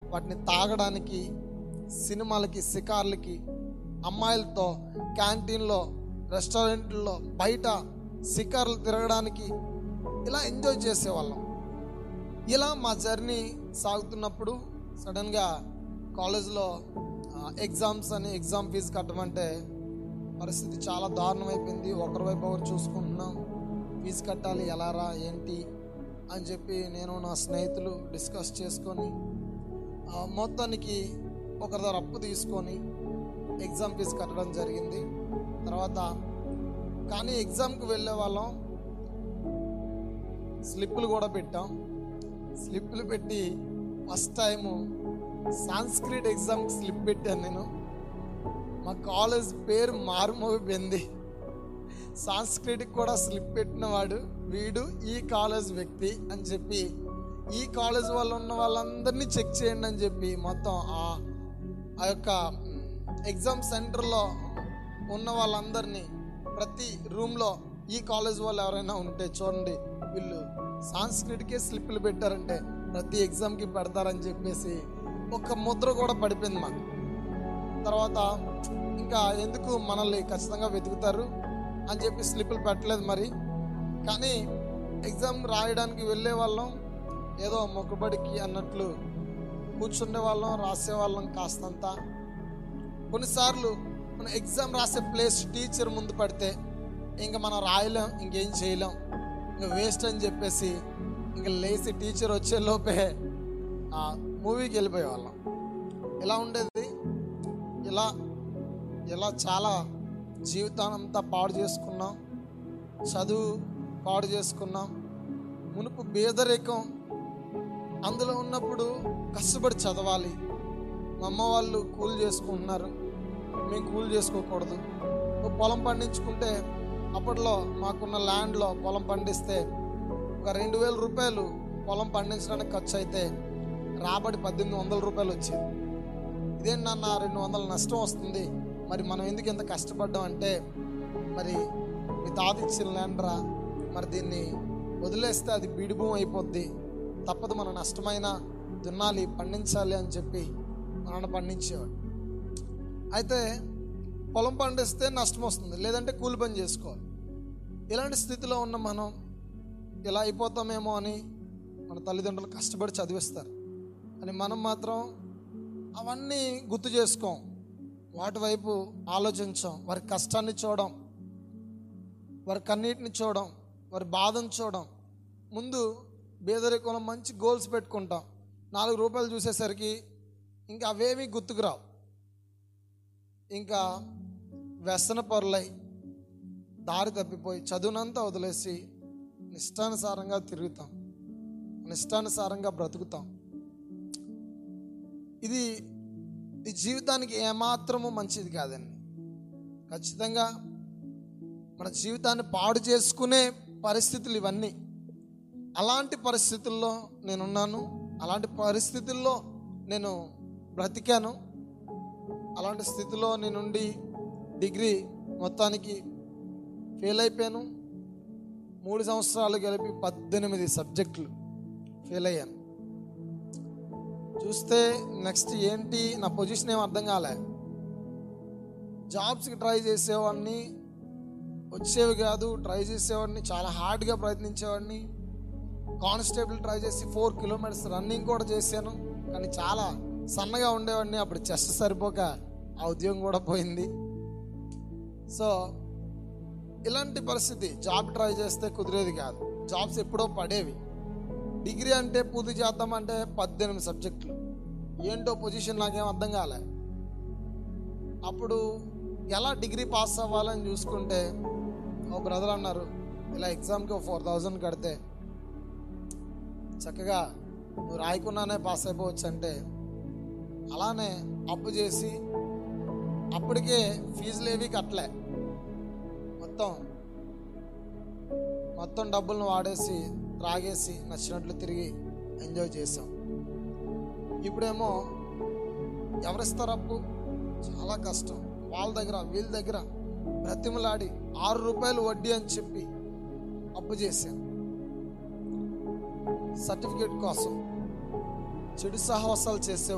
వాటిని తాగడానికి సినిమాలకి షికార్లకి అమ్మాయిలతో క్యాంటీన్లో రెస్టారెంట్లో బయట షికార్లు తిరగడానికి ఇలా ఎంజాయ్ చేసేవాళ్ళం ఇలా మా జర్నీ సాగుతున్నప్పుడు సడన్గా కాలేజ్లో ఎగ్జామ్స్ అని ఎగ్జామ్ ఫీజు కట్టమంటే పరిస్థితి చాలా దారుణం అయిపోయింది ఒకరి వైపు ఒకరు చూసుకుంటున్నాం ఫీజు కట్టాలి ఎలా రా ఏంటి అని చెప్పి నేను నా స్నేహితులు డిస్కస్ చేసుకొని ఆ, మొత్తానికి ఒకరి దగ్గర అప్పు తీసుకొని ఎగ్జామ్ ఫీజు కట్టడం జరిగింది తర్వాత కానీ ఎగ్జామ్కి వెళ్ళే వాళ్ళం స్లిప్పులు కూడా పెట్టాం స్లిప్పులు పెట్టి ఫస్ట్ టైము సాంస్క్రిట్ ఎగ్జామ్కి స్లిప్ పెట్టాను నేను మా కాలేజ్ పేరు మారుమోగిపోయింది సాంస్క్రిట్కి కూడా స్లిప్ పెట్టిన వాడు వీడు ఈ కాలేజ్ వ్యక్తి అని చెప్పి ఈ కాలేజ్ వాళ్ళు ఉన్న వాళ్ళందరినీ చెక్ చేయండి అని చెప్పి మొత్తం ఆ ఆ యొక్క ఎగ్జామ్ సెంటర్లో ఉన్న వాళ్ళందరినీ ప్రతి రూమ్లో ఈ కాలేజ్ వాళ్ళు ఎవరైనా ఉంటే చూడండి వీళ్ళు సాంస్క్రిట్కే స్లిప్లు పెట్టారంటే ప్రతి ఎగ్జామ్కి పెడతారని చెప్పేసి ఒక ముద్ర కూడా పడిపోయింది మాకు తర్వాత ఇంకా ఎందుకు మనల్ని ఖచ్చితంగా వెతుకుతారు అని చెప్పి స్లిప్పులు పెట్టలేదు మరి కానీ ఎగ్జామ్ రాయడానికి వెళ్ళే వాళ్ళం ఏదో మొక్కుబడికి అన్నట్లు కూర్చుండే వాళ్ళం రాసే వాళ్ళం కాస్తంత కొన్నిసార్లు మనం ఎగ్జామ్ రాసే ప్లేస్ టీచర్ ముందు పడితే ఇంకా మనం రాయలేం ఇంకేం చేయలేం ఇంకా వేస్ట్ అని చెప్పేసి ఇంకా లేచి టీచర్ వచ్చే లోపే ఆ మూవీకి వెళ్ళిపోయే వాళ్ళం ఎలా ఉండేది ఇలా ఇలా చాలా జీవితానంతా పాడు చేసుకున్నాం చదువు పాడు చేసుకున్నాం మునుపు పేదరికం అందులో ఉన్నప్పుడు కష్టపడి చదవాలి మా అమ్మ వాళ్ళు కూలి చేసుకుంటున్నారు మేము కూలి చేసుకోకూడదు ఓ పొలం పండించుకుంటే అప్పట్లో మాకున్న ల్యాండ్లో పొలం పండిస్తే ఒక రెండు వేల రూపాయలు పొలం పండించడానికి ఖర్చు అయితే రాబడి పద్దెనిమిది వందల రూపాయలు వచ్చేది ఇదేంటి నాన్న రెండు వందల నష్టం వస్తుంది మరి మనం ఎందుకు ఇంత కష్టపడ్డాం అంటే మరి మీ తాత ఇచ్చిన ల్యాండ్ రా మరి దీన్ని వదిలేస్తే అది బీడిభూమి అయిపోద్ది తప్పదు మన నష్టమైన దున్నాలి పండించాలి అని చెప్పి మా నాన్న పండించేవాడు అయితే పొలం పండిస్తే నష్టం వస్తుంది లేదంటే కూలి పని చేసుకోవాలి ఇలాంటి స్థితిలో ఉన్న మనం ఇలా అయిపోతామేమో అని మన తల్లిదండ్రులు కష్టపడి చదివిస్తారు అని మనం మాత్రం అవన్నీ గుర్తు చేసుకోం వాటి వైపు ఆలోచించాం వారి కష్టాన్ని చూడం వారి కన్నీటిని చూడం వారి బాధను చూడం ముందు బేదరికంలో మంచి గోల్స్ పెట్టుకుంటాం నాలుగు రూపాయలు చూసేసరికి ఇంకా అవేమీ గుర్తుకు రావు ఇంకా వ్యసన పరులై దారి తప్పిపోయి చదువునంతా వదిలేసి నిష్టానుసారంగా తిరుగుతాం నిష్టానుసారంగా బ్రతుకుతాం ఇది ఈ జీవితానికి ఏమాత్రము మంచిది కాదండి ఖచ్చితంగా మన జీవితాన్ని పాడు చేసుకునే పరిస్థితులు ఇవన్నీ అలాంటి పరిస్థితుల్లో నేనున్నాను అలాంటి పరిస్థితుల్లో నేను బ్రతికాను అలాంటి స్థితిలో నేనుండి డిగ్రీ మొత్తానికి ఫెయిల్ అయిపోయాను మూడు సంవత్సరాలు కలిపి పద్దెనిమిది సబ్జెక్టులు ఫెయిల్ అయ్యాను చూస్తే నెక్స్ట్ ఏంటి నా పొజిషన్ ఏం అర్థం కాలే జాబ్స్కి ట్రై చేసేవాడిని వచ్చేవి కాదు ట్రై చేసేవాడిని చాలా హార్డ్గా ప్రయత్నించేవాడిని కానిస్టేబుల్ ట్రై చేసి ఫోర్ కిలోమీటర్స్ రన్నింగ్ కూడా చేశాను కానీ చాలా సన్నగా ఉండేవాడిని అప్పుడు చెస్ట్ సరిపోక ఆ ఉద్యోగం కూడా పోయింది సో ఇలాంటి పరిస్థితి జాబ్ ట్రై చేస్తే కుదిరేది కాదు జాబ్స్ ఎప్పుడో పడేవి డిగ్రీ అంటే పూర్తి చేద్దామంటే పద్దెనిమిది సబ్జెక్టులు ఏంటో పొజిషన్ నాకేం అర్థం కాలే అప్పుడు ఎలా డిగ్రీ పాస్ అవ్వాలని చూసుకుంటే ఓ బ్రదర్ అన్నారు ఇలా ఎగ్జామ్కి ఒక ఫోర్ థౌజండ్ కడితే చక్కగా నువ్వు రాయకుండానే పాస్ అయిపోవచ్చు అంటే అలానే అప్పు చేసి అప్పటికే ఫీజులు ఏవి కట్టలే మొత్తం మొత్తం డబ్బులను వాడేసి త్రాగేసి నచ్చినట్లు తిరిగి ఎంజాయ్ చేసాం ఇప్పుడేమో ఎవరిస్తారు అప్పు చాలా కష్టం వాళ్ళ దగ్గర వీళ్ళ దగ్గర బ్రతిమలాడి ఆరు రూపాయలు వడ్డీ అని చెప్పి అప్పు చేశాను సర్టిఫికేట్ కోసం చెడు సహవాసాలు చేసే